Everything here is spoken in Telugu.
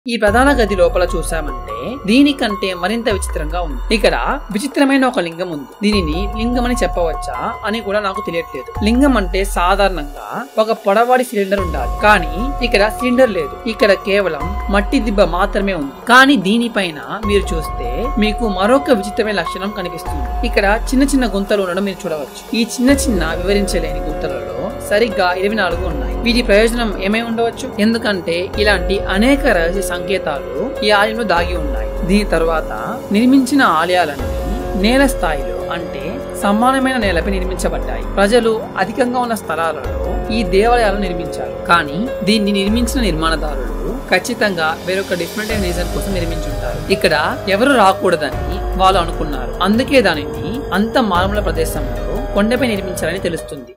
ఈ ప్రధాన గది లోపల చూసామంటే దీనికంటే మరింత విచిత్రంగా ఉంది ఇక్కడ విచిత్రమైన ఒక లింగం ఉంది దీనిని లింగం అని చెప్పవచ్చా అని కూడా నాకు తెలియట్లేదు లింగం అంటే సాధారణంగా ఒక పొడవాడి సిలిండర్ ఉండాలి కానీ ఇక్కడ సిలిండర్ లేదు ఇక్కడ కేవలం మట్టి దిబ్బ మాత్రమే ఉంది కానీ దీనిపైన మీరు చూస్తే మీకు మరొక విచిత్రమైన లక్షణం కనిపిస్తుంది ఇక్కడ చిన్న చిన్న గుంతలు ఉండడం మీరు చూడవచ్చు ఈ చిన్న చిన్న వివరించలేని గుంతలలో సరిగ్గా ఇరవై నాలుగు ఉన్నాయి వీటి ప్రయోజనం ఏమై ఉండవచ్చు ఎందుకంటే ఇలాంటి అనేక రహస్య సంకేతాలు ఈ ఆలయంలో దాగి ఉన్నాయి దీని తర్వాత నిర్మించిన ఆలయాలన్నీ నేల స్థాయిలో అంటే సమానమైన నేలపై నిర్మించబడ్డాయి ప్రజలు అధికంగా ఉన్న స్థలాలలో ఈ దేవాలయాలను నిర్మించారు కానీ దీన్ని నిర్మించిన నిర్మాణదారులు ఖచ్చితంగా వేరొక డిఫరెంట్ అయిన రీజన్ కోసం నిర్మించుంటారు ఇక్కడ ఎవరు రాకూడదని వాళ్ళు అనుకున్నారు అందుకే దానిని అంత మారుమూల ప్రదేశంలో కొండపై నిర్మించాలని తెలుస్తుంది